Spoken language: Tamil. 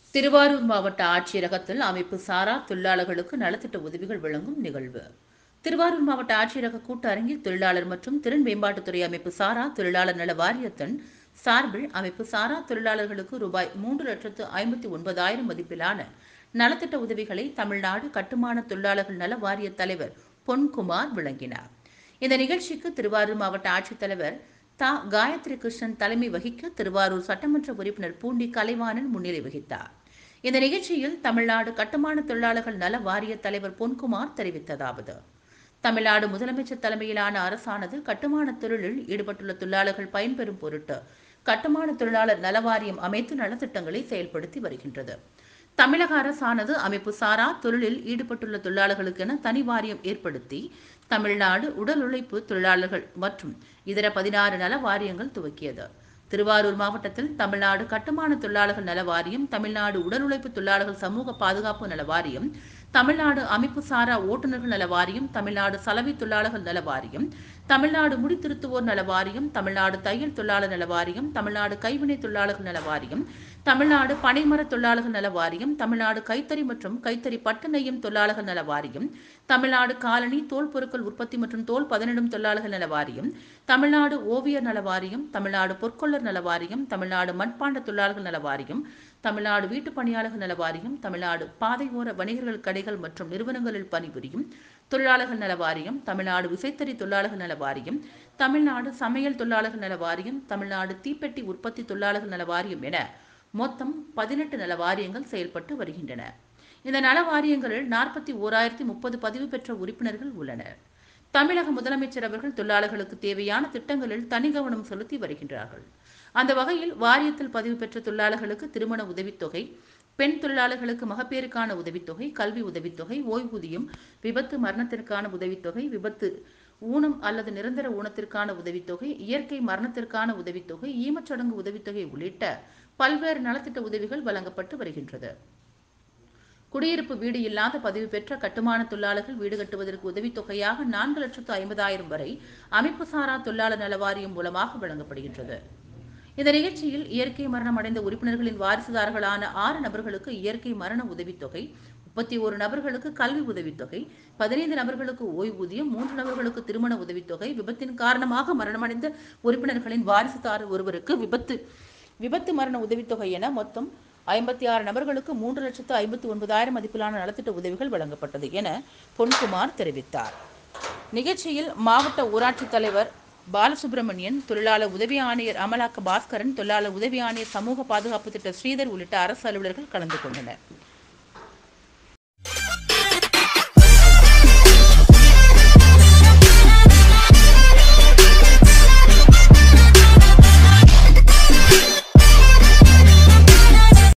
திருவாரூர் மாவட்ட ஆட்சியரகத்தில் அமைப்பு சாரா தொழிலாளர்களுக்கு நலத்திட்ட உதவிகள் வழங்கும் நிகழ்வு திருவாரூர் மாவட்ட ஆட்சியரக கூட்டரங்கில் தொழிலாளர் மற்றும் திறன் மேம்பாட்டுத்துறை அமைப்பு சாரா தொழிலாளர் நல வாரியத்தின் சார்பில் அமைப்பு சாரா தொழிலாளர்களுக்கு ரூபாய் மூன்று லட்சத்து ஐம்பத்தி ஒன்பதாயிரம் மதிப்பிலான நலத்திட்ட உதவிகளை தமிழ்நாடு கட்டுமான தொழிலாளர்கள் நல வாரிய தலைவர் பொன்குமார் வழங்கினார் இந்த நிகழ்ச்சிக்கு திருவாரூர் மாவட்ட ஆட்சித்தலைவர் தா காயத்ரி கிருஷ்ணன் தலைமை வகிக்க திருவாரூர் சட்டமன்ற உறுப்பினர் பூண்டி கலைவாணன் முன்னிலை வகித்தார் இந்த நிகழ்ச்சியில் தமிழ்நாடு கட்டுமான தொழிலாளர்கள் நல வாரிய தலைவர் பொன்குமார் தெரிவித்ததாவது தமிழ்நாடு முதலமைச்சர் தலைமையிலான அரசானது கட்டுமான தொழிலில் ஈடுபட்டுள்ள தொழிலாளர்கள் பயன்பெறும் பொருட்டு கட்டுமான தொழிலாளர் நல வாரியம் அமைத்து நலத்திட்டங்களை செயல்படுத்தி வருகின்றது தமிழக அரசானது அமைப்பு சாரா தொழிலில் ஈடுபட்டுள்ள தொழிலாளர்களுக்கென தனி வாரியம் ஏற்படுத்தி தமிழ்நாடு உடல் உழைப்பு தொழிலாளர்கள் மற்றும் இதர பதினாறு நல வாரியங்கள் துவக்கியது திருவாரூர் மாவட்டத்தில் தமிழ்நாடு கட்டுமான தொழிலாளர்கள் நல வாரியம் தமிழ்நாடு உடல் உழைப்பு தொழிலாளர்கள் சமூக பாதுகாப்பு நல வாரியம் தமிழ்நாடு அமைப்பு சாரா ஓட்டுநர்கள் நல வாரியம் தமிழ்நாடு சலவை தொழிலாளர்கள் நல வாரியம் தமிழ்நாடு முடித்திருத்துவோர் நல வாரியம் தமிழ்நாடு தையல் தொழிலாளர் நல வாரியம் தமிழ்நாடு கைவினை தொழிலாளர்கள் நல வாரியம் தமிழ்நாடு பனைமர தொழிலாளர்கள் நல வாரியம் தமிழ்நாடு கைத்தறி மற்றும் கைத்தறி பட்டு நெய்யும் தொழிலாளர்கள் நல வாரியம் தமிழ்நாடு காலனி தோல் பொருட்கள் உற்பத்தி மற்றும் தோல் பதனிடும் தொழிலாளர்கள் நல வாரியம் தமிழ்நாடு ஓவியர் நல வாரியம் தமிழ்நாடு பொற்கொள்ளர் நல வாரியம் தமிழ்நாடு மண்பாண்ட தொழிலாளர்கள் நல வாரியம் தமிழ்நாடு வீட்டு பணியாளர்கள் நல வாரியம் தமிழ்நாடு பாதையோர வணிகர்கள் கடைகள் மற்றும் நிறுவனங்களில் பணிபுரியும் தொழிலாளர்கள் நல வாரியம் தமிழ்நாடு விசைத்தறி தொழிலாளர்கள் நல வாரியம் தமிழ்நாடு சமையல் தொழிலாளர்கள் நல வாரியம் தமிழ்நாடு தீப்பெட்டி உற்பத்தி தொழிலாளர்கள் நல வாரியம் என மொத்தம் பதினெட்டு நல வாரியங்கள் செயல்பட்டு வருகின்றன இந்த நல வாரியங்களில் நாற்பத்தி ஓராயிரத்தி முப்பது பதிவு பெற்ற உறுப்பினர்கள் உள்ளனர் தமிழக முதலமைச்சர் அவர்கள் தொழிலாளர்களுக்கு தேவையான திட்டங்களில் தனி கவனம் செலுத்தி வருகின்றார்கள் அந்த வகையில் வாரியத்தில் பதிவு பெற்ற தொழிலாளர்களுக்கு திருமண உதவித்தொகை பெண் தொழிலாளர்களுக்கு மகப்பேறுக்கான உதவித்தொகை கல்வி உதவித்தொகை ஓய்வூதியம் விபத்து மரணத்திற்கான உதவித்தொகை விபத்து ஊனம் அல்லது நிரந்தர ஊனத்திற்கான உதவித்தொகை இயற்கை மரணத்திற்கான உதவித்தொகை ஈமச்சடங்கு உதவித்தொகை உள்ளிட்ட பல்வேறு நலத்திட்ட உதவிகள் வழங்கப்பட்டு வருகின்றது குடியிருப்பு வீடு இல்லாத பதிவு பெற்ற கட்டுமான தொழிலாளர்கள் வீடு கட்டுவதற்கு உதவித்தொகையாக நான்கு லட்சத்து ஐம்பதாயிரம் வரை அமைப்பு சாரா தொழிலாளர் நல வாரியம் மூலமாக வழங்கப்படுகின்றது இந்த நிகழ்ச்சியில் இயற்கை மரணம் அடைந்த உறுப்பினர்களின் வாரிசுதாரர்களான ஆறு நபர்களுக்கு இயற்கை மரண உதவித்தொகை முப்பத்தி ஒரு நபர்களுக்கு கல்வி உதவித்தொகை பதினைந்து நபர்களுக்கு ஓய்வூதியம் மூன்று நபர்களுக்கு திருமண உதவித்தொகை விபத்தின் காரணமாக மரணமடைந்த உறுப்பினர்களின் வாரிசுதாரர் ஒருவருக்கு விபத்து விபத்து மரண உதவித்தொகை என மொத்தம் ஐம்பத்தி ஆறு நபர்களுக்கு மூன்று லட்சத்து ஐம்பத்தி ஒன்பதாயிரம் மதிப்பிலான நலத்திட்ட உதவிகள் வழங்கப்பட்டது என பொன்குமார் தெரிவித்தார் நிகழ்ச்சியில் மாவட்ட ஊராட்சித் தலைவர் பாலசுப்ரமணியன் தொழிலாளர் உதவி ஆணையர் அமலாக்க பாஸ்கரன் தொழிலாளர் உதவி ஆணையர் சமூக பாதுகாப்பு திட்ட ஸ்ரீதர் உள்ளிட்ட அரசு அலுவலர்கள் கலந்து கொண்டனர்